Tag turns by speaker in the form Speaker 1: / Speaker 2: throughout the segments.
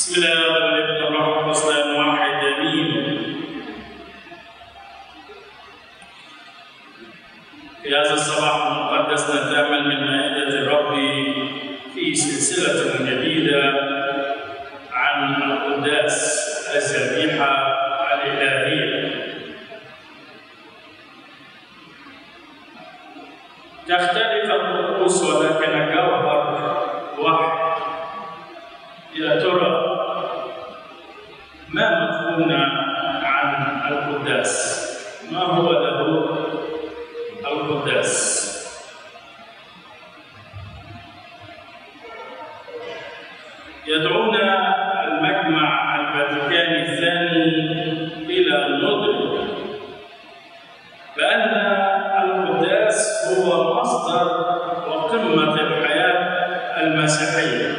Speaker 1: بسم الله والابن والروح القدس لا واحد امين في هذا الصباح المقدس نتامل من مائده الرب في سلسله جديده عن القداس الذبيحه الالهيه تختلف الطقوس ولكن الجوهر واحد يا ترى ما مفهومنا عن القداس ما هو له القداس يدعونا المجمع الفاتيكاني الثاني الى ان ندرك بان القداس هو مصدر وقمه الحياه المسيحيه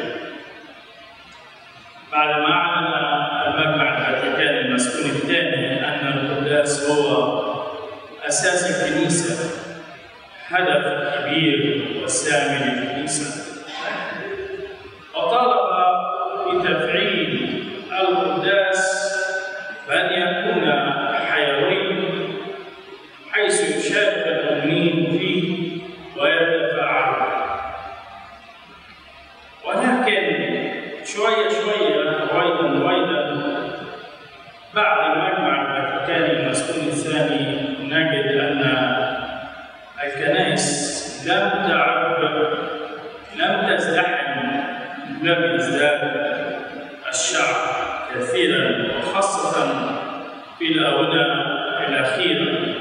Speaker 1: بعد ما اعلن المجمع الفاتيكاني المسكون الثاني ان القداس هو اساس الكنيسه هدف كبير وسامي للكنيسه وطالب بتفعيل القداس بان يكون حيوي حيث يشارك المؤمنين فيه ويتفاعل ولكن شوية شوية رويدا رويدا بعد المجمع الفاتيكاني المسكون الثاني نجد أن الكنائس لم تعد لم تزدحم لم يزداد الشعب كثيرا وخاصة في الآونة الأخيرة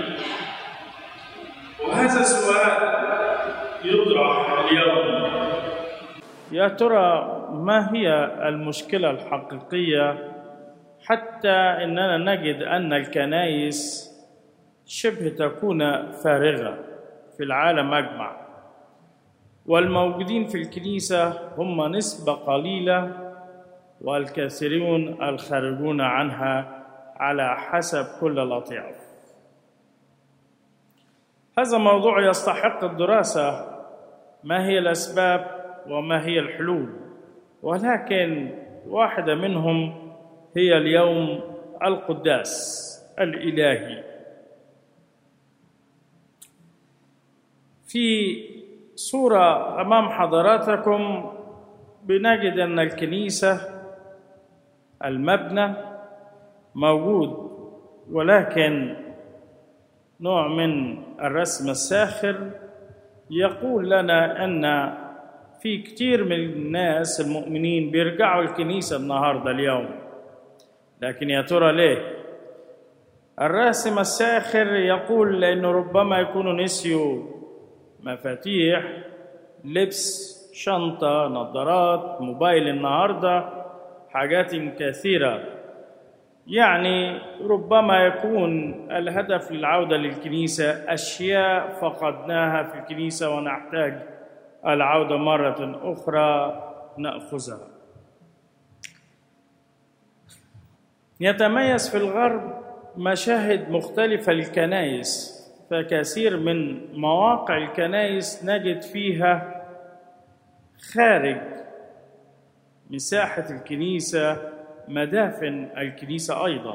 Speaker 1: وهذا السؤال يطرح اليوم
Speaker 2: يا ترى ما هي المشكلة الحقيقية حتى أننا نجد أن الكنائس شبه تكون فارغة في العالم أجمع والموجودين في الكنيسة هم نسبة قليلة والكثيرون الخارجون عنها على حسب كل الأطياف هذا موضوع يستحق الدراسة ما هي الأسباب وما هي الحلول ولكن واحدة منهم هي اليوم القداس الإلهي في صورة أمام حضراتكم بنجد أن الكنيسة المبنى موجود ولكن نوع من الرسم الساخر يقول لنا أن في كتير من الناس المؤمنين بيرجعوا الكنيسة النهاردة اليوم لكن يا ترى ليه الراسم الساخر يقول لأنه ربما يكونوا نسيوا مفاتيح لبس شنطة نظارات موبايل النهاردة حاجات كثيرة يعني ربما يكون الهدف للعودة للكنيسة أشياء فقدناها في الكنيسة ونحتاج العودة مرة أخرى نأخذها يتميز في الغرب مشاهد مختلفة للكنائس فكثير من مواقع الكنائس نجد فيها خارج مساحة الكنيسة مدافن الكنيسة أيضا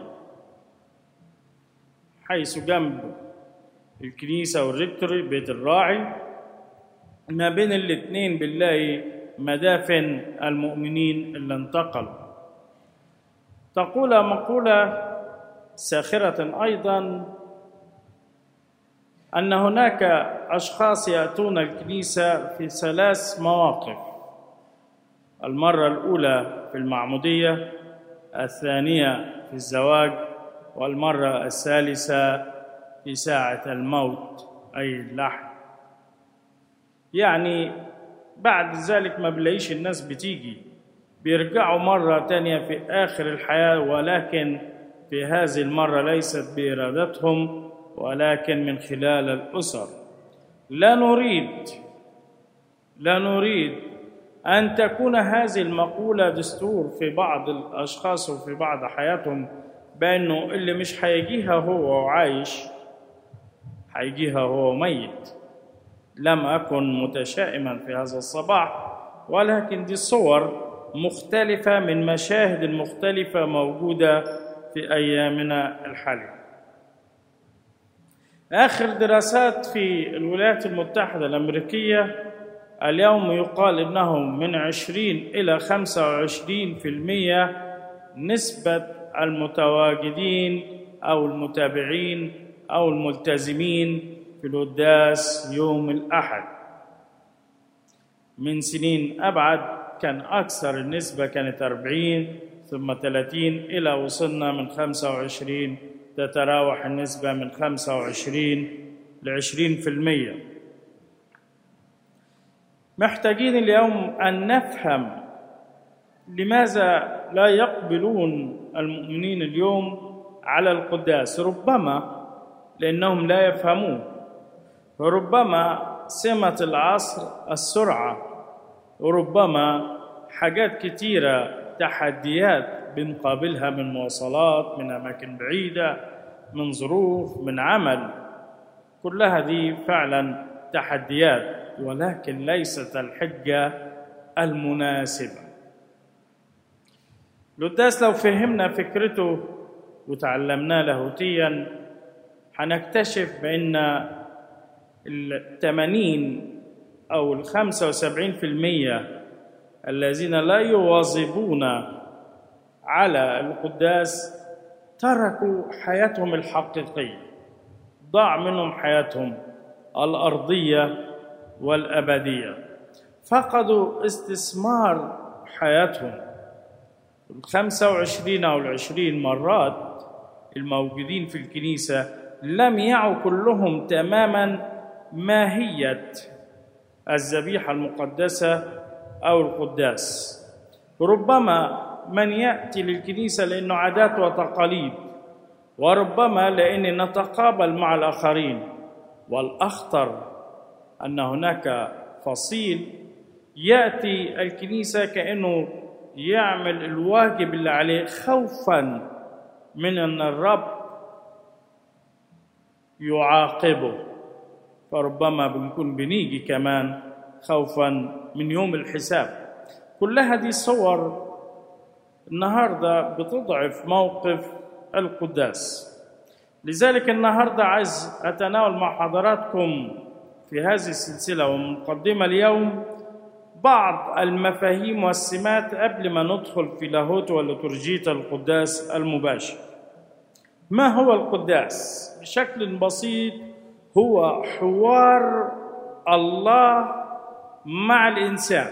Speaker 2: حيث جنب الكنيسة والريكتوري بيت الراعي ما بين الاثنين بنلاقي مدافن المؤمنين اللي انتقلوا تقول مقولة ساخرة أيضا أن هناك أشخاص يأتون الكنيسة في ثلاث مواقف المرة الأولى في المعمودية الثانية في الزواج والمرة الثالثة في ساعة الموت أي اللحن يعني بعد ذلك ما بلاقيش الناس بتيجي بيرجعوا مرة تانية في آخر الحياة ولكن في هذه المرة ليست بإرادتهم ولكن من خلال الأسر لا نريد لا نريد أن تكون هذه المقولة دستور في بعض الأشخاص وفي بعض حياتهم بأنه اللي مش هيجيها هو عايش هيجيها هو ميت لم أكن متشائما في هذا الصباح ولكن دي صور مختلفة من مشاهد مختلفة موجودة في أيامنا الحالية آخر دراسات في الولايات المتحدة الأمريكية اليوم يقال إنه من 20 إلى 25% نسبة المتواجدين أو المتابعين أو الملتزمين في القداس يوم الأحد من سنين أبعد كان أكثر النسبة كانت 40 ثم 30 إلى وصلنا من 25 تتراوح النسبة من 25 ل 20% محتاجين اليوم أن نفهم لماذا لا يقبلون المؤمنين اليوم على القداس ربما لأنهم لا يفهمون وربما سمة العصر السرعة وربما حاجات كتيرة تحديات بنقابلها من مواصلات من أماكن بعيدة من ظروف من عمل كلها دي فعلا تحديات ولكن ليست الحجة المناسبة القداس لو فهمنا فكرته وتعلمناه لاهوتيا هنكتشف بأن الثمانين أو الخمسة وسبعين في المية الذين لا يواظبون على القداس تركوا حياتهم الحقيقية ضاع منهم حياتهم الأرضية والأبدية فقدوا استثمار حياتهم الخمسة وعشرين أو العشرين مرات الموجودين في الكنيسة لم يعوا كلهم تماما ماهية الذبيحة المقدسة أو القداس ربما من يأتي للكنيسة لأنه عادات وتقاليد وربما لأن نتقابل مع الآخرين والأخطر أن هناك فصيل يأتي الكنيسة كأنه يعمل الواجب اللي عليه خوفا من أن الرب يعاقبه فربما بنكون بنيجي كمان خوفا من يوم الحساب كلها دي صور النهارده بتضعف موقف القداس لذلك النهارده عايز اتناول مع حضراتكم في هذه السلسله ومقدمه اليوم بعض المفاهيم والسمات قبل ما ندخل في لاهوت ولترجية القداس المباشر ما هو القداس بشكل بسيط هو حوار الله مع الانسان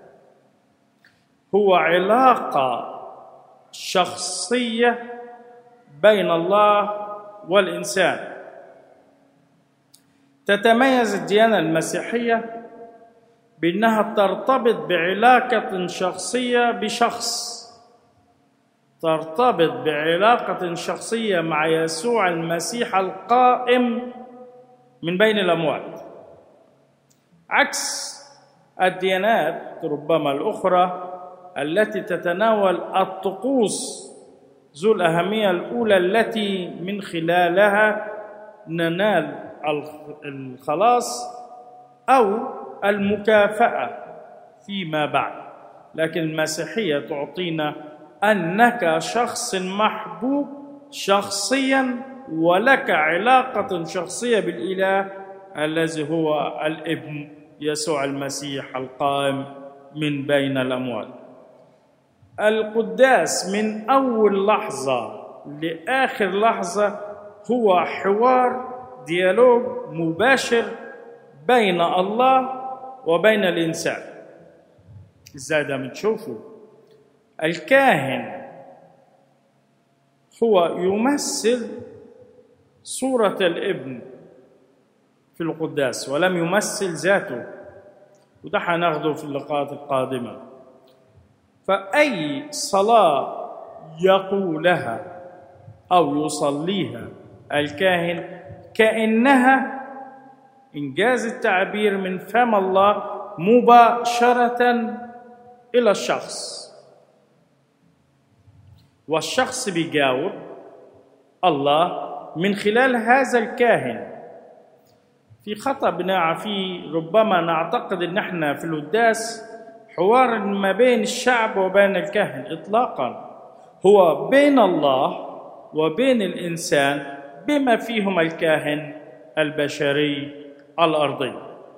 Speaker 2: هو علاقه شخصيه بين الله والانسان تتميز الديانه المسيحيه بانها ترتبط بعلاقه شخصيه بشخص ترتبط بعلاقه شخصيه مع يسوع المسيح القائم من بين الاموات عكس الديانات ربما الاخرى التي تتناول الطقوس ذو الاهميه الاولى التي من خلالها ننال الخلاص او المكافاه فيما بعد لكن المسيحيه تعطينا انك شخص محبوب شخصيا ولك علاقه شخصيه بالاله الذي هو الابن يسوع المسيح القائم من بين الاموات القداس من اول لحظه لاخر لحظه هو حوار ديالوج مباشر بين الله وبين الانسان ازاي ده بنشوفه الكاهن هو يمثل صوره الابن في القداس ولم يمثل ذاته وده هناخده في اللقاءات القادمة فأي صلاة يقولها أو يصليها الكاهن كأنها إنجاز التعبير من فم الله مباشرة إلى الشخص والشخص بيجاوب الله من خلال هذا الكاهن في خطأ بنقع فيه ربما نعتقد ان احنا في القداس حوار ما بين الشعب وبين الكاهن اطلاقا هو بين الله وبين الانسان بما فيهم الكاهن البشري الارضي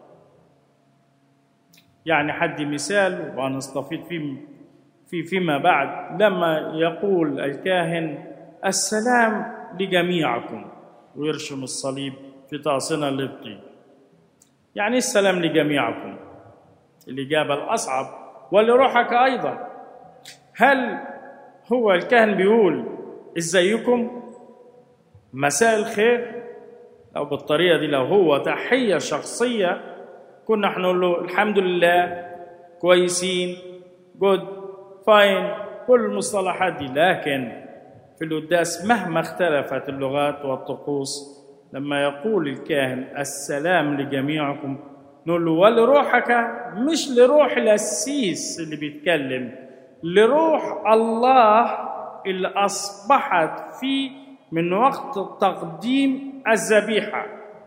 Speaker 2: يعني حد مثال ونستفيد فيه في فيما بعد لما يقول الكاهن السلام لجميعكم ويرشم الصليب في طاسنا القبطي يعني السلام لجميعكم الإجابة الأصعب ولروحك أيضا هل هو الكاهن بيقول ازيكم مساء الخير أو بالطريقة دي لو هو تحية شخصية كنا هنقول له الحمد لله كويسين جود فاين كل المصطلحات دي لكن في القداس مهما اختلفت اللغات والطقوس لما يقول الكاهن السلام لجميعكم نقول له ولروحك مش لروح القسيس اللي بيتكلم لروح الله اللي اصبحت فيه من وقت تقديم الذبيحه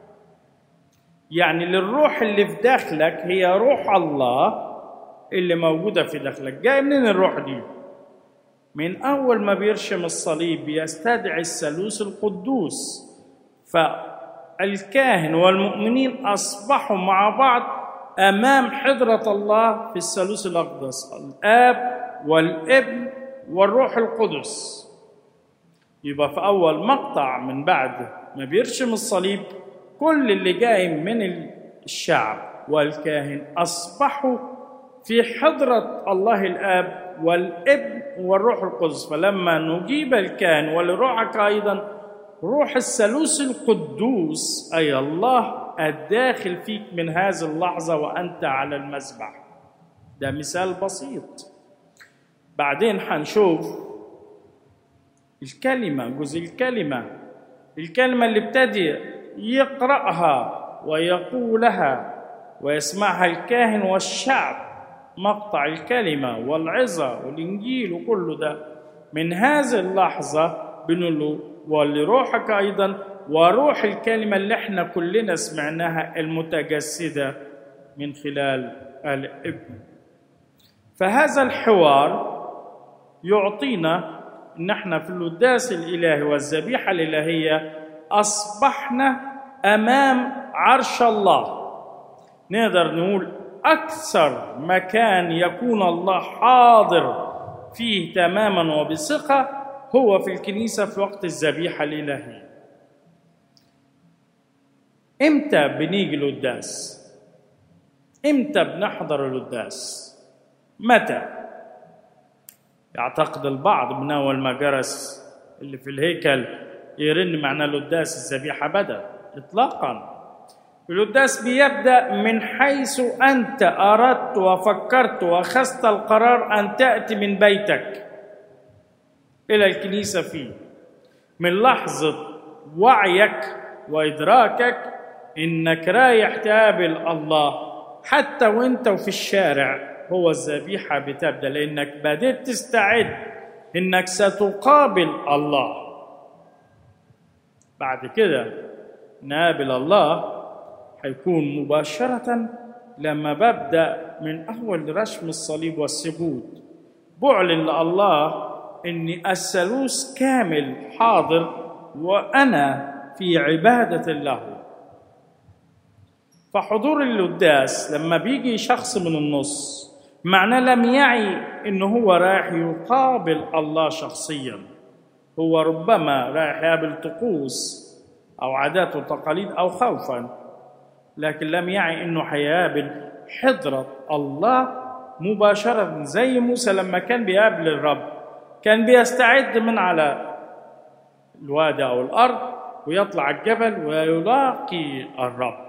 Speaker 2: يعني للروح اللي في داخلك هي روح الله اللي موجوده في داخلك جاي منين الروح دي من اول ما بيرشم الصليب بيستدعي الثالوث القدوس فالكاهن والمؤمنين اصبحوا مع بعض امام حضره الله في الثالوث الاقدس الاب والابن والروح القدس يبقى في اول مقطع من بعد ما بيرشم الصليب كل اللي جاي من الشعب والكاهن اصبحوا في حضره الله الاب والابن والروح القدس فلما نجيب الكاهن ولروحك ايضا روح الثالوث القدوس اي الله الداخل فيك من هذه اللحظه وانت على المذبح ده مثال بسيط بعدين هنشوف الكلمه جزء الكلمه الكلمه اللي ابتدي يقراها ويقولها ويسمعها الكاهن والشعب مقطع الكلمه والعظه والانجيل وكل ده من هذه اللحظه بنقول له ولروحك ايضا وروح الكلمه اللي احنا كلنا سمعناها المتجسده من خلال الابن فهذا الحوار يعطينا ان احنا في القداس الالهي والذبيحه الالهيه اصبحنا امام عرش الله نقدر نقول اكثر مكان يكون الله حاضر فيه تماما وبثقه هو في الكنيسه في وقت الذبيحه الالهيه امتى بنيجي القداس امتى بنحضر القداس متى يعتقد البعض من اول ما جرس اللي في الهيكل يرن معنى القداس الذبيحه بدا اطلاقا القداس بيبدا من حيث انت اردت وفكرت واخذت القرار ان تاتي من بيتك الى الكنيسه فيه من لحظه وعيك وادراكك انك رايح تقابل الله حتى وانت في الشارع هو الذبيحه بتبدا لانك بديت تستعد انك ستقابل الله بعد كده نقابل الله هيكون مباشرة لما ببدأ من أول رشم الصليب والسجود بعلن لله إن الثالوث كامل حاضر وأنا في عبادة له فحضور القداس لما بيجي شخص من النص معناه لم يعي إنه هو رايح يقابل الله شخصيا هو ربما رايح يقابل طقوس أو عادات وتقاليد أو خوفا لكن لم يعي انه هيقابل حضرة الله مباشرة زي موسى لما كان بيقابل الرب كان بيستعد من على الوادي او الارض ويطلع الجبل ويلاقي الرب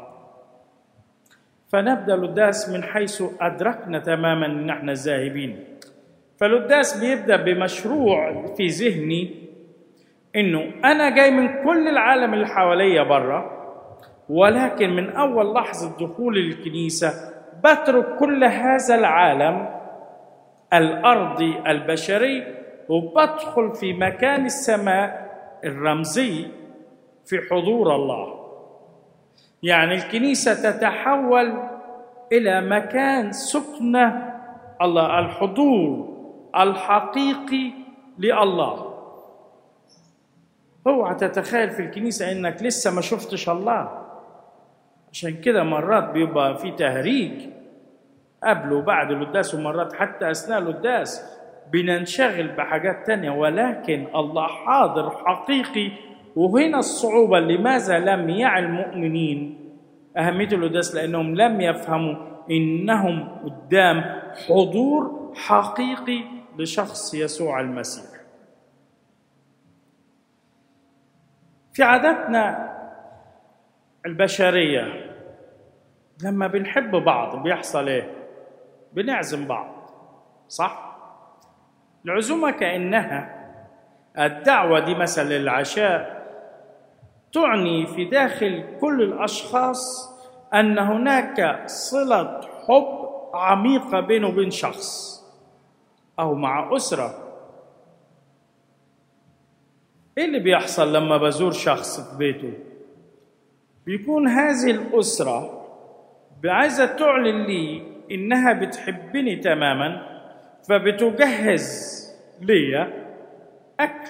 Speaker 2: فنبدا القداس من حيث ادركنا تماما ان احنا ذاهبين فالقداس بيبدا بمشروع في ذهني انه انا جاي من كل العالم اللي حواليا بره ولكن من اول لحظه دخول الكنيسه بترك كل هذا العالم الارضي البشري وبدخل في مكان السماء الرمزي في حضور الله يعني الكنيسه تتحول الى مكان سكنه الله الحضور الحقيقي لله اوعى تتخيل في الكنيسة انك لسه ما شفتش الله عشان كده مرات بيبقى في تهريج قبل وبعد القداس ومرات حتى اثناء القداس بننشغل بحاجات تانية ولكن الله حاضر حقيقي وهنا الصعوبة لماذا لم يعي المؤمنين أهمية القداس لأنهم لم يفهموا إنهم قدام حضور حقيقي لشخص يسوع المسيح في عاداتنا البشرية لما بنحب بعض بيحصل ايه بنعزم بعض صح العزومة كأنها الدعوة دي مثلا للعشاء تعني في داخل كل الأشخاص أن هناك صلة حب عميقة بينه وبين شخص أو مع أسرة إيه اللي بيحصل لما بزور شخص في بيته؟ بيكون هذه الأسرة عايزة تعلن لي إنها بتحبني تماما فبتجهز لي أكل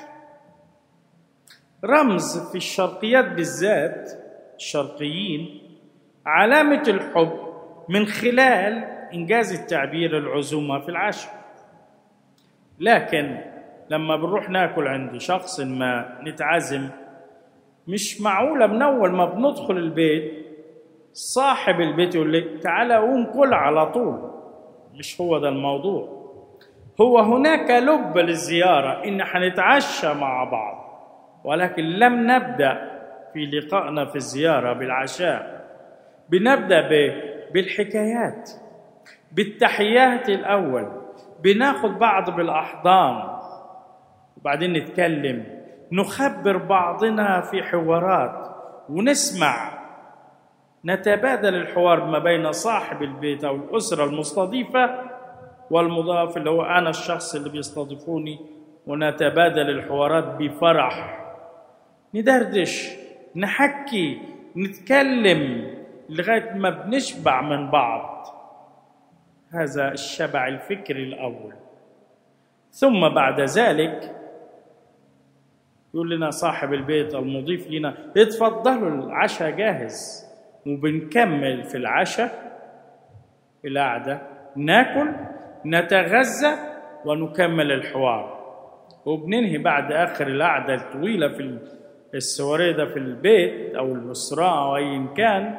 Speaker 2: رمز في الشرقيات بالذات الشرقيين علامة الحب من خلال إنجاز التعبير العزومة في العشاء لكن لما بنروح ناكل عند شخص ما نتعزم مش معقولة من أول ما بندخل البيت صاحب البيت يقول لك تعالى قوم كل على طول مش هو ده الموضوع هو هناك لب للزيارة إن حنتعشى مع بعض ولكن لم نبدأ في لقائنا في الزيارة بالعشاء بنبدأ بالحكايات بالتحيات الأول بناخد بعض بالأحضان وبعدين نتكلم نخبر بعضنا في حوارات ونسمع نتبادل الحوار ما بين صاحب البيت او الاسره المستضيفه والمضاف اللي هو انا الشخص اللي بيستضيفوني ونتبادل الحوارات بفرح ندردش نحكي نتكلم لغايه ما بنشبع من بعض هذا الشبع الفكري الاول ثم بعد ذلك يقول لنا صاحب البيت المضيف لنا اتفضلوا العشاء جاهز وبنكمل في العشاء القعدة ناكل نتغذى ونكمل الحوار وبننهي بعد آخر القعدة الطويلة في السواريه ده في البيت أو الأسرة أو أيا كان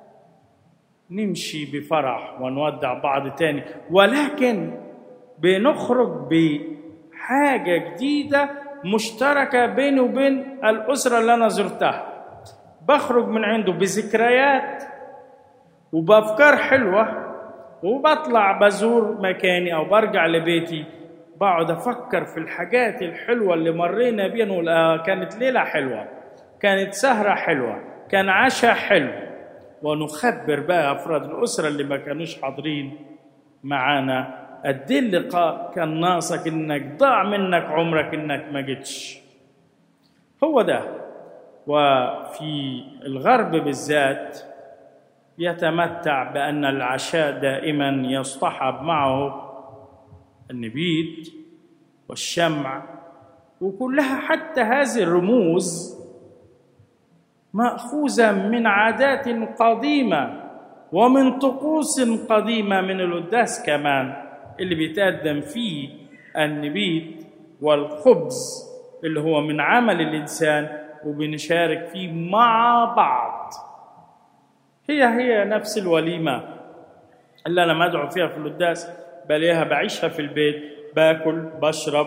Speaker 2: نمشي بفرح ونودع بعض تاني ولكن بنخرج بحاجة جديدة مشتركة بيني وبين الأسرة اللي أنا زرتها بخرج من عنده بذكريات وبأفكار حلوة وبطلع بزور مكاني أو برجع لبيتي بقعد أفكر في الحاجات الحلوة اللي مرينا بيها نقول آه كانت ليلة حلوة كانت سهرة حلوة كان عشاء حلو ونخبر بقى أفراد الأسرة اللي ما كانوش حاضرين معانا قد ايه اللقاء كان ناقصك انك ضاع منك عمرك انك ما جيتش هو ده وفي الغرب بالذات يتمتع بان العشاء دائما يصطحب معه النبيذ والشمع وكلها حتى هذه الرموز ماخوذه من عادات قديمه ومن طقوس قديمه من القداس كمان اللي بيتقدم فيه النبيذ والخبز اللي هو من عمل الانسان وبنشارك فيه مع بعض هي هي نفس الوليمه اللي انا مدعو فيها في القداس بلاقيها بعيشها في البيت باكل بشرب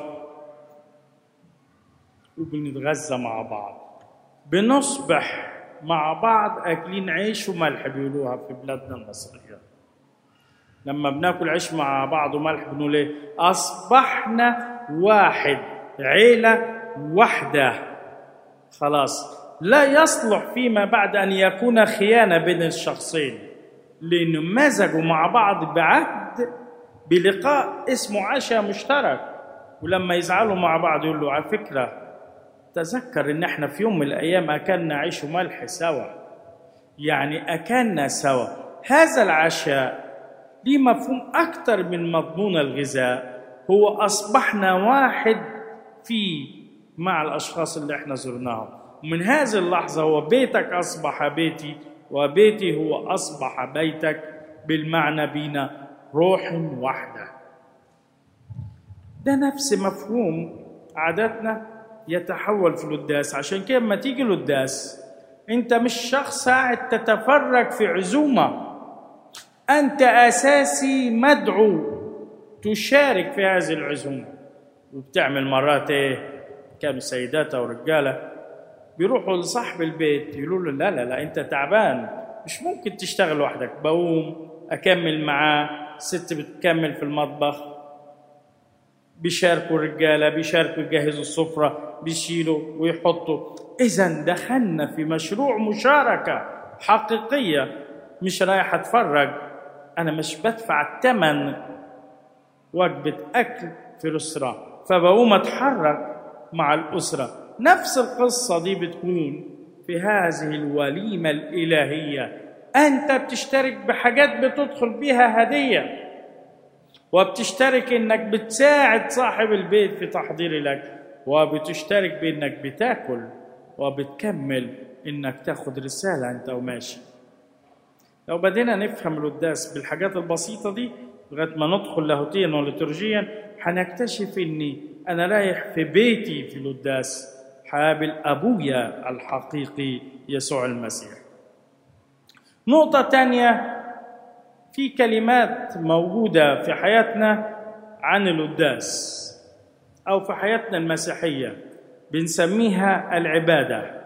Speaker 2: وبنتغذى مع بعض بنصبح مع بعض اكلين عيش وملح بيقولوها في بلادنا المصريه لما بناكل عيش مع بعض وملح بنقول ايه اصبحنا واحد عيله واحده خلاص لا يصلح فيما بعد ان يكون خيانه بين الشخصين لانه مزجوا مع بعض بعهد بلقاء اسمه عشاء مشترك ولما يزعلوا مع بعض يقول له على فكره تذكر ان احنا في يوم من الايام اكلنا عيش وملح سوا يعني اكلنا سوا هذا العشاء ليه مفهوم أكتر من مضمون الغذاء هو أصبحنا واحد في مع الأشخاص اللي احنا زرناهم ومن هذه اللحظة هو بيتك أصبح بيتي وبيتي هو أصبح بيتك بالمعنى بينا روح واحدة ده نفس مفهوم عاداتنا يتحول في القداس عشان كده لما تيجي القداس انت مش شخص قاعد تتفرج في عزومه انت اساسي مدعو تشارك في هذه العزومه وبتعمل مرات ايه كانوا سيدات او رجاله بيروحوا لصاحب البيت يقولوا له لا لا لا انت تعبان مش ممكن تشتغل وحدك بقوم اكمل معاه ست بتكمل في المطبخ بيشاركوا الرجاله بيشاركوا يجهزوا السفره بيشيلوا ويحطوا اذا دخلنا في مشروع مشاركه حقيقيه مش رايح اتفرج انا مش بدفع الثمن وجبه اكل في الاسره فبقوم اتحرك مع الاسره نفس القصه دي بتكون في هذه الوليمه الالهيه انت بتشترك بحاجات بتدخل بيها هديه وبتشترك انك بتساعد صاحب البيت في تحضير الاكل وبتشترك بانك بتاكل وبتكمل انك تاخد رساله انت وماشي لو بدينا نفهم القداس بالحاجات البسيطه دي لغايه ما ندخل لاهوتيا وليتورجيا هنكتشف اني انا رايح في بيتي في القداس حابل ابويا الحقيقي يسوع المسيح نقطه تانيه في كلمات موجودة في حياتنا عن القداس أو في حياتنا المسيحية بنسميها العبادة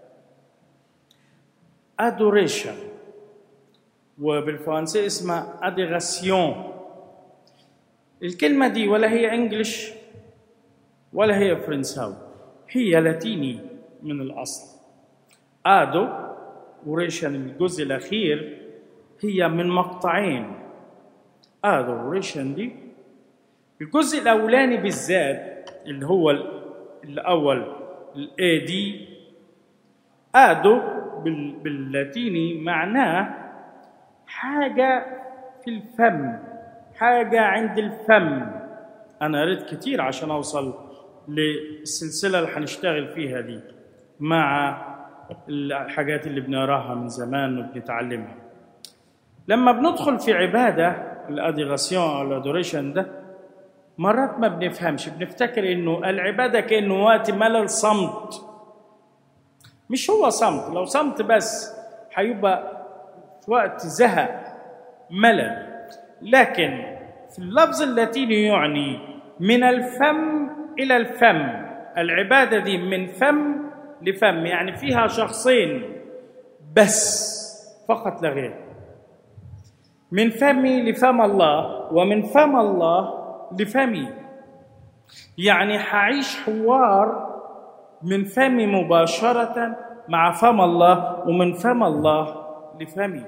Speaker 2: adoration وبالفرنسي اسمها adoration الكلمة دي ولا هي انجلش ولا هي فرنساوي هي لاتيني من الأصل ادو وريشن الجزء الأخير هي من مقطعين adoration دي الجزء الأولاني بالذات اللي هو الأول الاي دي آدو باللاتيني معناه حاجة في الفم حاجة عند الفم أنا قريت كتير عشان أوصل للسلسلة اللي هنشتغل فيها دي مع الحاجات اللي بنقراها من زمان وبنتعلمها لما بندخل في عبادة الأديغاسيون أو الأدوريشن ده مرات ما بنفهمش بنفتكر إنه العبادة كأنه وقت ملل صمت مش هو صمت لو صمت بس هيبقى في وقت زهق ملل لكن في اللفظ اللاتيني يعني من الفم إلى الفم العبادة دي من فم لفم يعني فيها شخصين بس فقط لا غير من فمي لفم الله ومن فم الله لفمي يعني حعيش حوار من فمي مباشرة مع فم الله ومن فم الله لفمي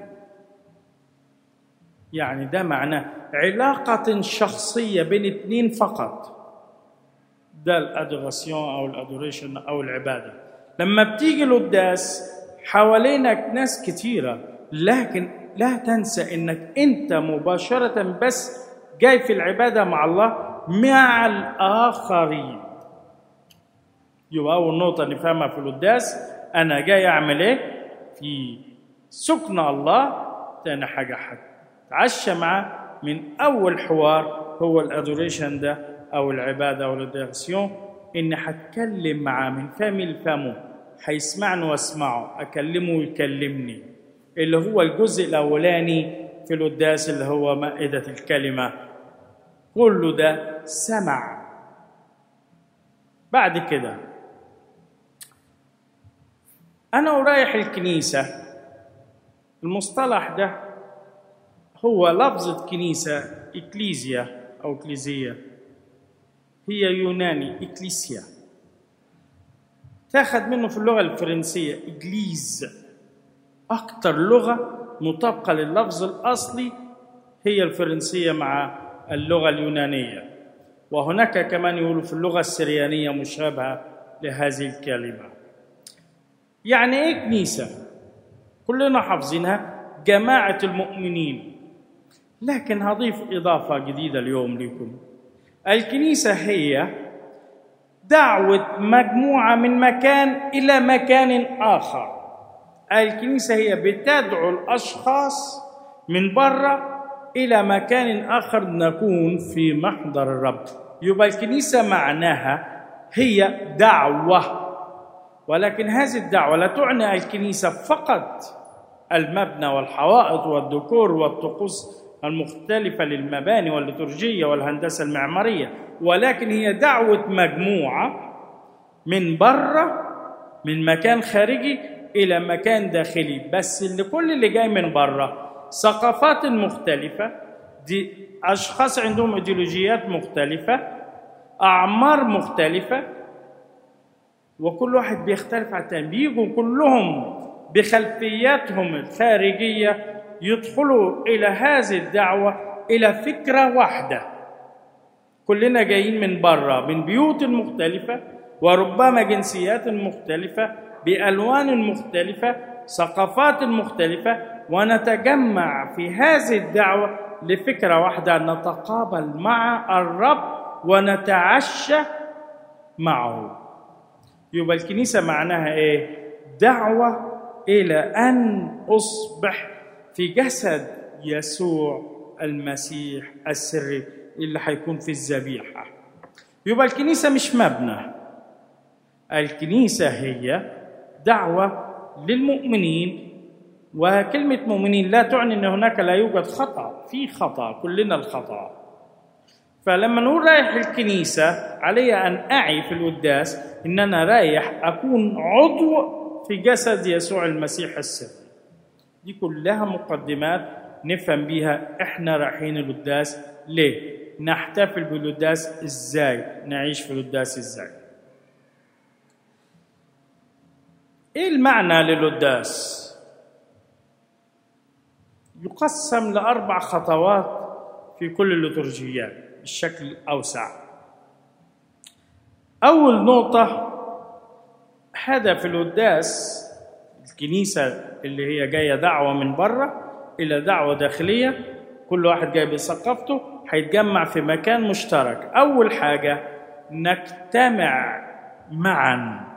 Speaker 2: يعني ده معناه علاقة شخصية بين اثنين فقط ده الادوراسيون او الادوريشن او العباده لما بتيجي القداس حوالينك ناس كتيره لكن لا تنسى انك انت مباشره بس جاي في العباده مع الله مع الاخرين يبقى اول نقطه نفهمها في القداس انا جاي اعمل ايه في سكن الله تاني حاجه هتعشى معاه من اول حوار هو الادوريشن ده او العباده او الادرسيون اني هتكلم معاه من فمي لفمه هيسمعني واسمعه اكلمه ويكلمني اللي هو الجزء الاولاني في القداس اللي هو مائده الكلمه كله ده سمع بعد كده انا ورايح الكنيسه المصطلح ده هو لفظة كنيسة إكليزيا أو إكليزية هي يوناني إكليسيا تاخد منه في اللغة الفرنسية إجليز أكثر لغة مطابقة لللفظ الأصلي هي الفرنسية مع اللغة اليونانية وهناك كمان يقولوا في اللغة السريانية مشابهة لهذه الكلمة يعني إيه كنيسة؟ كلنا حافظينها جماعة المؤمنين لكن هضيف إضافة جديدة اليوم لكم الكنيسة هي دعوة مجموعة من مكان إلى مكان آخر الكنيسة هي بتدعو الأشخاص من بره إلى مكان آخر نكون في محضر الرب يبقى الكنيسة معناها هي دعوة ولكن هذه الدعوة لا تعني الكنيسة فقط المبنى والحوائط والديكور والطقوس المختلفة للمباني والليتورجية والهندسة المعمارية ولكن هي دعوة مجموعة من بره من مكان خارجي إلى مكان داخلي بس اللي كل اللي جاي من بره ثقافات مختلفة دي أشخاص عندهم إيديولوجيات مختلفة أعمار مختلفة وكل واحد بيختلف عن التاني بيجوا كلهم بخلفياتهم الخارجية يدخلوا إلى هذه الدعوة إلى فكرة واحدة كلنا جايين من بره من بيوت مختلفة وربما جنسيات مختلفة بألوان مختلفة ثقافات مختلفة ونتجمع في هذه الدعوة لفكرة واحدة نتقابل مع الرب ونتعشى معه يبقى الكنيسة معناها إيه؟ دعوة إلى أن أصبح في جسد يسوع المسيح السري اللي هيكون في الذبيحة يبقى الكنيسة مش مبنى الكنيسة هي دعوة للمؤمنين وكلمة مؤمنين لا تعني أن هناك لا يوجد خطأ في خطأ كلنا الخطأ فلما نقول رايح الكنيسة علي أن أعي في القداس إن أنا رايح أكون عضو في جسد يسوع المسيح السر دي كلها مقدمات نفهم بيها احنا رايحين القداس ليه نحتفل بالقداس ازاي نعيش في القداس ازاي ايه المعنى للقداس يقسم لاربع خطوات في كل الليتورجيات بشكل اوسع اول نقطه هدف القداس الكنيسه اللي هي جايه دعوه من بره الى دعوه داخليه كل واحد جاي بثقافته هيتجمع في مكان مشترك اول حاجه نجتمع معا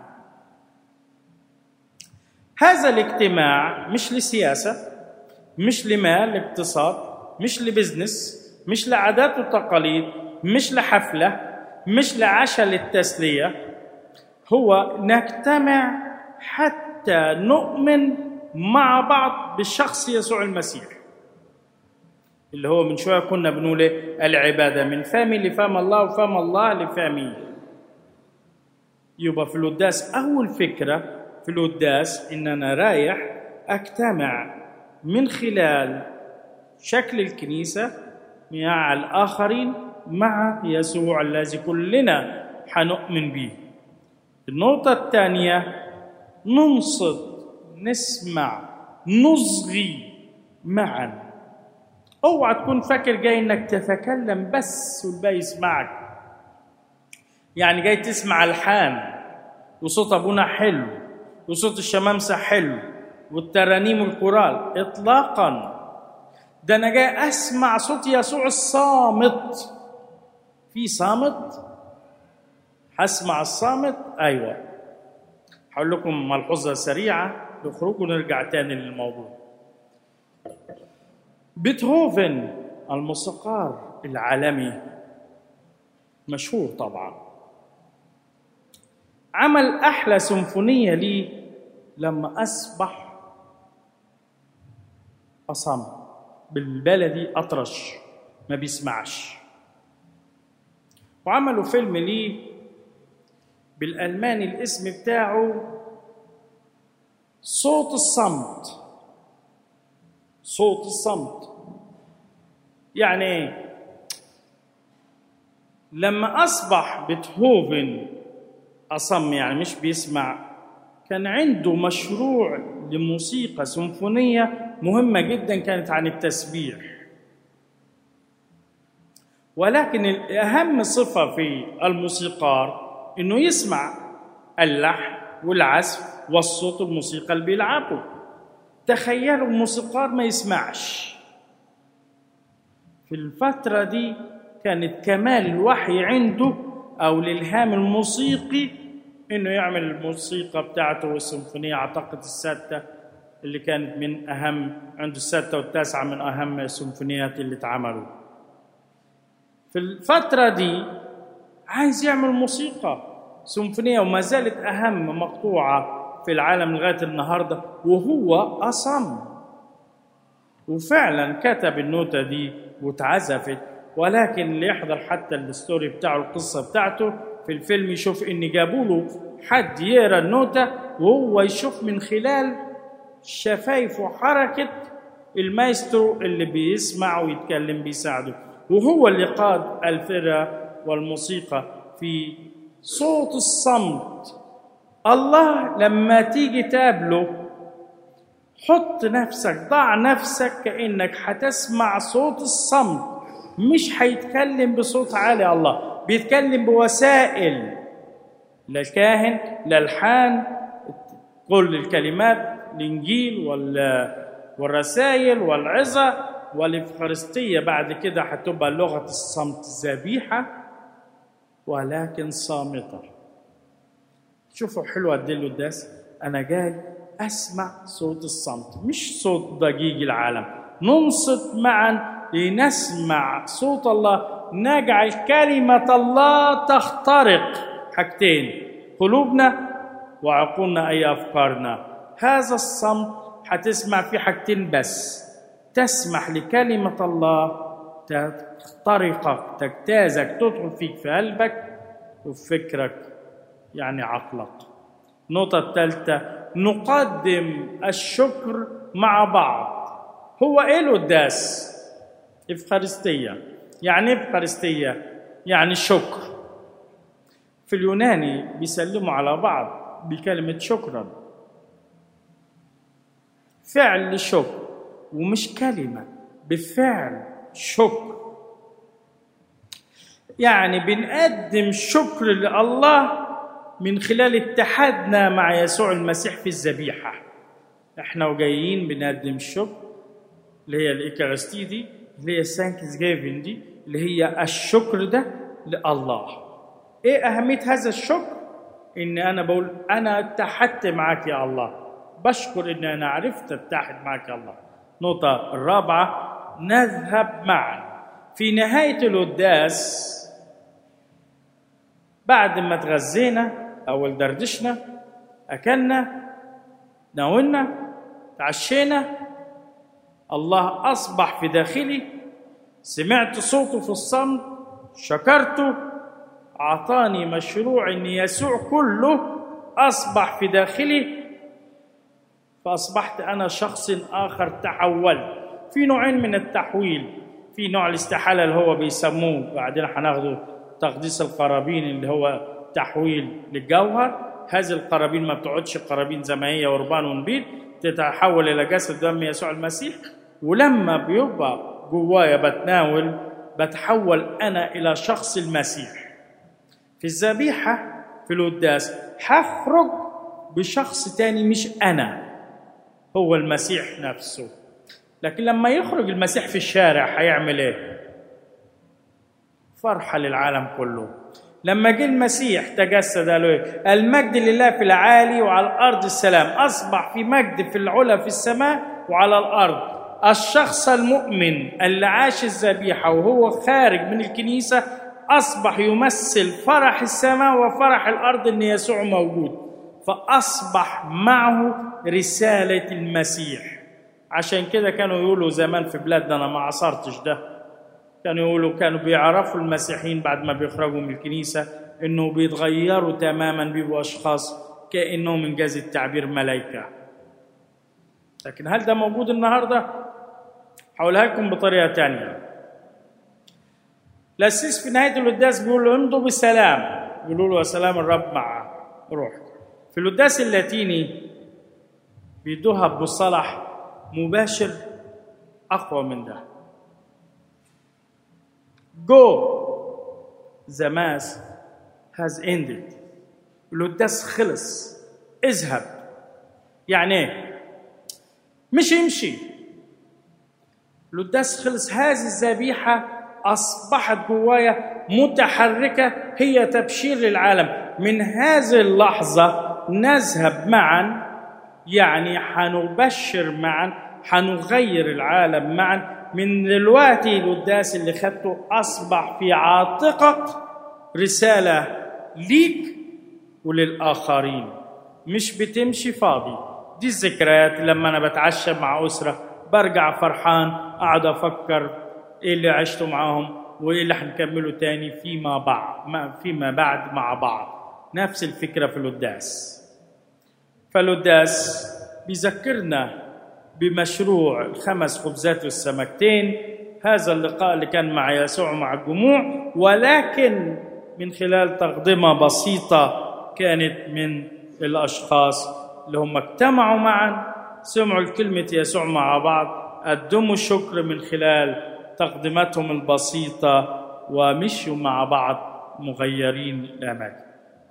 Speaker 2: هذا الاجتماع مش لسياسه مش لمال اقتصاد مش لبزنس مش لعادات وتقاليد مش لحفله مش لعشاء للتسليه هو نجتمع حتى نؤمن مع بعض بالشخص يسوع المسيح اللي هو من شويه كنا بنقول ايه العباده من فمي لفم الله وفم الله لفمي يبقى في القداس اول فكره في القداس ان انا رايح اجتمع من خلال شكل الكنيسه مع الاخرين مع يسوع الذي كلنا حنؤمن به النقطه الثانيه ننصت نسمع نصغي معا اوعى تكون فاكر جاي انك تتكلم بس والباقي يسمعك يعني جاي تسمع الحان وصوت ابونا حلو وصوت الشمامسه حلو والترانيم والكورال اطلاقا ده انا جاي اسمع صوت يسوع الصامت في صامت هسمع الصامت ايوه هقول لكم ملحوظه سريعه نخرج ونرجع تاني للموضوع بيتهوفن الموسيقار العالمي مشهور طبعا عمل احلى سيمفونيه لي لما اصبح اصم بالبلدي اطرش ما بيسمعش وعملوا فيلم ليه بالالماني الاسم بتاعه صوت الصمت صوت الصمت يعني ايه لما اصبح بيتهوفن اصم يعني مش بيسمع كان عنده مشروع لموسيقى سيمفونيه مهمه جدا كانت عن التسبيح ولكن اهم صفه في الموسيقار انه يسمع اللحن والعزف والصوت الموسيقى اللي بيلعبه تخيلوا الموسيقار ما يسمعش في الفترة دي كانت كمال الوحي عنده أو الإلهام الموسيقي إنه يعمل الموسيقى بتاعته والسيمفونية أعتقد الستة اللي كانت من أهم عنده الستة والتاسعة من أهم السيمفونيات اللي اتعملوا في الفترة دي عايز يعمل موسيقى سيمفونية وما زالت أهم مقطوعة في العالم لغاية النهاردة وهو أصم وفعلا كتب النوتة دي واتعزفت ولكن اللي يحضر حتى الستوري بتاعه القصة بتاعته في الفيلم يشوف إن جابوا له حد يقرا النوتة وهو يشوف من خلال شفايف وحركة المايسترو اللي بيسمع ويتكلم بيساعده وهو اللي قاد الفرقة والموسيقى في صوت الصمت الله لما تيجي تقابله حط نفسك ضع نفسك كأنك هتسمع صوت الصمت مش هيتكلم بصوت عالي الله بيتكلم بوسائل لا الكاهن لا الحان كل الكلمات الانجيل والرسائل والعظه والافخارستيه بعد كده هتبقى لغه الصمت ذبيحه ولكن صامته شوفوا حلوه قد ايه القداس انا جاي اسمع صوت الصمت مش صوت ضجيج العالم ننصت معا لنسمع صوت الله نجعل كلمه الله تخترق حاجتين قلوبنا وعقولنا اي افكارنا هذا الصمت هتسمع فيه حاجتين بس تسمح لكلمه الله تخترقك تجتازك تدخل فيك في قلبك وفي فكرك يعني عقلك النقطة الثالثة نقدم الشكر مع بعض هو ايه القداس؟ افخارستية يعني ايه افخارستية؟ يعني شكر في اليوناني بيسلموا على بعض بكلمة شكرا فعل شكر ومش كلمة بفعل شكر يعني بنقدم شكر لله من خلال اتحادنا مع يسوع المسيح في الذبيحة احنا وجايين بنقدم الشكر اللي هي الإيكارستي دي اللي هي السانكس جيفن دي اللي هي الشكر ده لله ايه أهمية هذا الشكر ان انا بقول انا اتحدت معاك يا الله بشكر ان انا عرفت اتحد معاك يا الله النقطة الرابعة نذهب معا في نهاية القداس بعد ما تغذينا أو دردشنا أكلنا ناولنا تعشينا الله أصبح في داخلي سمعت صوته في الصمت شكرته أعطاني مشروع أن يسوع كله أصبح في داخلي فأصبحت أنا شخص آخر تحولت في نوعين من التحويل في نوع الاستحالة اللي هو بيسموه بعدين هناخده تقديس القرابين اللي هو تحويل للجوهر هذه القرابين ما بتقعدش قرابين زي ما هي وربان ونبيد تتحول الى جسد دم يسوع المسيح ولما بيبقى جوايا بتناول بتحول انا الى شخص المسيح في الذبيحه في القداس هخرج بشخص تاني مش انا هو المسيح نفسه لكن لما يخرج المسيح في الشارع هيعمل ايه فرحه للعالم كله لما جه المسيح تجسد قالوا ايه المجد لله في العالي وعلى الارض السلام اصبح في مجد في العلا في السماء وعلى الارض الشخص المؤمن اللي عاش الذبيحه وهو خارج من الكنيسه اصبح يمثل فرح السماء وفرح الارض ان يسوع موجود فاصبح معه رساله المسيح عشان كده كانوا يقولوا زمان في بلادنا انا ما عصرتش ده كانوا يقولوا كانوا بيعرفوا المسيحيين بعد ما بيخرجوا من الكنيسة إنه بيتغيروا تماما بيبقوا أشخاص كأنهم إنجاز التعبير ملائكة لكن هل ده موجود النهاردة؟ هقولها لكم بطريقة تانية الأسيس في نهاية القداس بيقول له امضوا بسلام يقولوا له سلام الرب مع روح في القداس اللاتيني بيدوها بمصطلح مباشر أقوى من ده Go. The mass has ended. القداس خلص. اذهب. يعني ايه؟ مش امشي. القداس خلص هذه الذبيحة أصبحت جوايا متحركة هي تبشير للعالم من هذه اللحظة نذهب معا يعني حنبشر معا حنغير العالم معا من دلوقتي القداس اللي خدته أصبح في عاتقك رسالة ليك وللآخرين مش بتمشي فاضي دي الذكريات لما أنا بتعشى مع أسرة برجع فرحان أقعد أفكر إيه اللي عشته معاهم وإيه اللي هنكمله تاني فيما بعد فيما بعد مع بعض نفس الفكرة في القداس فالقداس بيذكرنا بمشروع الخمس خبزات والسمكتين هذا اللقاء اللي كان مع يسوع مع الجموع ولكن من خلال تقدمة بسيطة كانت من الأشخاص اللي هم اجتمعوا معا سمعوا كلمة يسوع مع بعض قدموا الشكر من خلال تقدمتهم البسيطة ومشوا مع بعض مغيرين الأماكن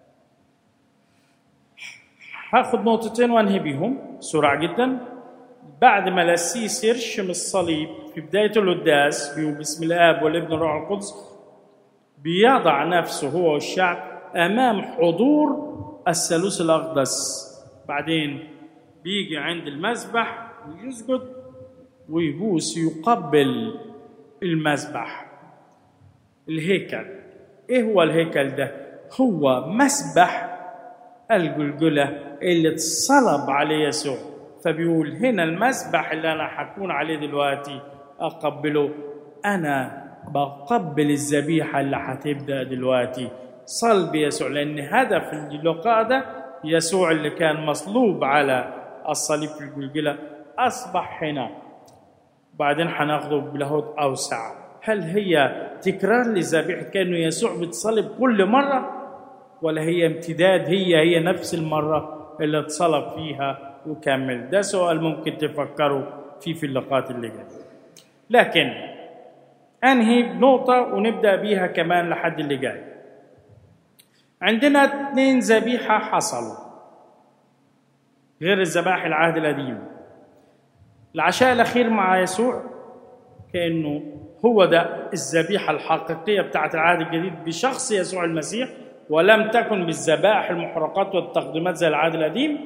Speaker 2: هاخد نقطتين وانهي بيهم سرعة جدا بعد ما القسيس يرشم الصليب في بداية القداس بيقول بسم الآب والابن والروح القدس بيضع نفسه هو والشعب أمام حضور الثالوث الأقدس بعدين بيجي عند المذبح ويسجد ويبوس يقبل المذبح الهيكل ايه هو الهيكل ده هو مسبح الجلجلة اللي اتصلب عليه يسوع فبيقول هنا المسبح اللي انا هكون عليه دلوقتي اقبله انا بقبل الذبيحة اللي هتبدأ دلوقتي صلب يسوع لأن هدف اللقاء ده يسوع اللي كان مصلوب على الصليب في الجلجلة أصبح هنا بعدين هناخده بلاهوت أوسع هل هي تكرار لذبيحة كأنه يسوع بيتصلب كل مرة ولا هي امتداد هي هي نفس المرة اللي اتصلب فيها وكمل ده سؤال ممكن تفكروا فيه في اللقاءات اللي جاية لكن أنهي بنقطة ونبدأ بيها كمان لحد اللي جاي عندنا اثنين ذبيحة حصلوا غير الذبائح العهد القديم العشاء الأخير مع يسوع كأنه هو ده الذبيحة الحقيقية بتاعة العهد الجديد بشخص يسوع المسيح ولم تكن بالذبائح المحرقات والتقديمات زي العهد القديم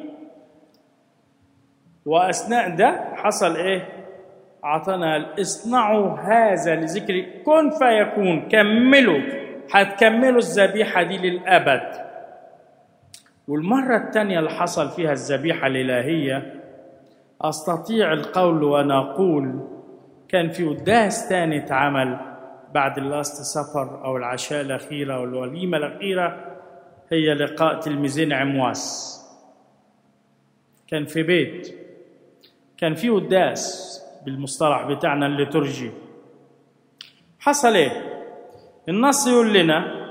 Speaker 2: وأثناء ده حصل إيه؟ أعطانا اصنعوا هذا لذكر كن فيكون كملوا هتكملوا الذبيحة دي للأبد والمرة الثانية اللي حصل فيها الذبيحة الإلهية أستطيع القول وأنا أقول كان في قداس تاني اتعمل بعد اللاست سفر أو العشاء الأخيرة أو الوليمة الأخيرة هي لقاء تلميذين عمواس كان في بيت كان في قداس بالمصطلح بتاعنا الليتورجي حصل ايه النص يقول لنا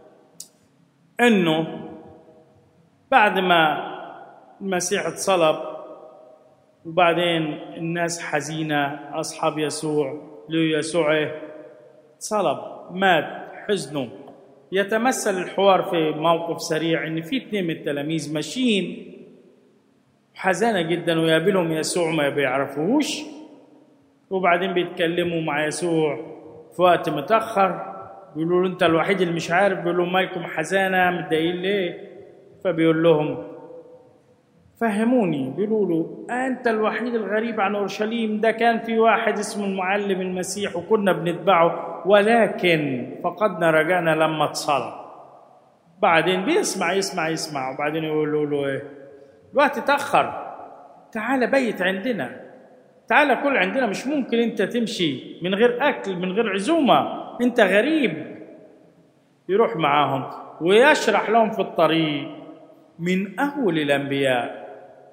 Speaker 2: انه بعد ما المسيح اتصلب وبعدين الناس حزينة أصحاب يسوع لو يسوع إيه؟ اتصلب مات حزنه يتمثل الحوار في موقف سريع ان في اثنين من التلاميذ ماشيين حزانة جدا ويقابلهم يسوع ما بيعرفوهوش وبعدين بيتكلموا مع يسوع في وقت متأخر بيقولوا له انت الوحيد اللي مش عارف بيقولوا مالكم حزانة متضايقين ليه فبيقول لهم فهموني بيقولوا له أنت الوحيد الغريب عن أورشليم ده كان في واحد اسمه المعلم المسيح وكنا بنتبعه ولكن فقدنا رجعنا لما اتصلب بعدين بيسمع يسمع يسمع وبعدين يقولوا له ايه الوقت اتأخر تعال بيت عندنا تعال كل عندنا مش ممكن انت تمشي من غير اكل من غير عزومه انت غريب يروح معاهم ويشرح لهم في الطريق من اول الانبياء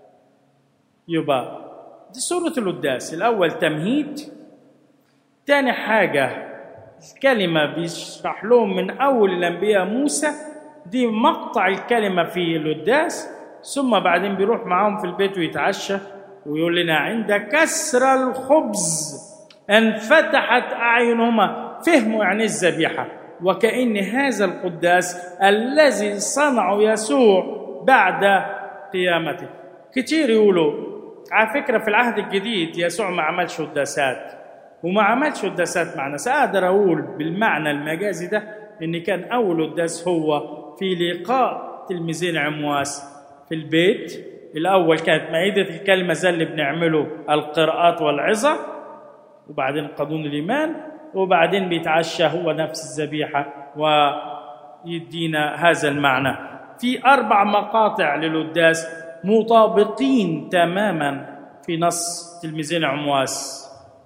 Speaker 2: يبقى دي سورة القداس الأول تمهيد تاني حاجة الكلمة بيشرح لهم من أول الأنبياء موسى دي مقطع الكلمة في القداس ثم بعدين بيروح معاهم في البيت ويتعشى ويقول لنا عند كسر الخبز انفتحت أعينهما فهموا يعني الذبيحة وكأن هذا القداس الذي صنعه يسوع بعد قيامته كتير يقولوا على فكرة في العهد الجديد يسوع ما عملش قداسات وما عملش قداسات مع ناس اقدر اقول بالمعنى المجازي ده ان كان اول قداس هو في لقاء تلميذين عمواس في البيت الاول كانت مائده الكلمه زي اللي بنعمله القراءات والعظه وبعدين قانون الايمان وبعدين بيتعشى هو نفس الذبيحه ويدينا هذا المعنى في اربع مقاطع للقداس مطابقين تماما في نص تلميذين عمواس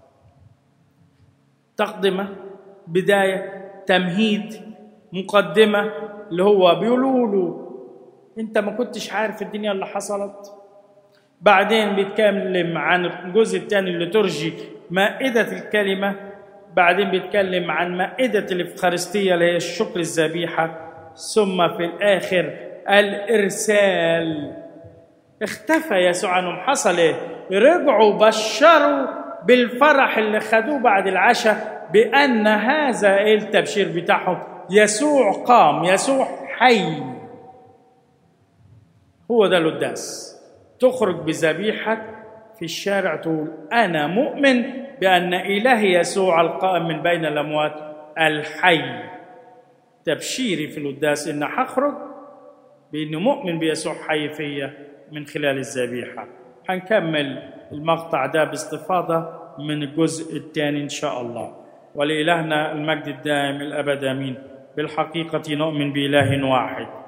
Speaker 2: تقدمة بداية تمهيد مقدمة اللي هو بيقولوا له انت ما كنتش عارف الدنيا اللي حصلت بعدين بيتكلم عن الجزء الثاني اللي ترجي مائدة الكلمة بعدين بيتكلم عن مائدة الإفخارستية اللي هي الشكر الذبيحة ثم في الآخر الإرسال اختفى يسوع عنهم حصل ايه رجعوا بشروا بالفرح اللي خدوه بعد العشاء بان هذا ايه التبشير بتاعهم يسوع قام يسوع حي هو ده القداس تخرج بذبيحة في الشارع تقول أنا مؤمن بأن إلهي يسوع القائم من بين الأموات الحي تبشيري في القداس إن هخرج بإني مؤمن بيسوع حي فيا من خلال الذبيحة هنكمل المقطع ده باستفاضة من الجزء الثاني إن شاء الله ولإلهنا المجد الدائم الأبد آمين بالحقيقة نؤمن بإله واحد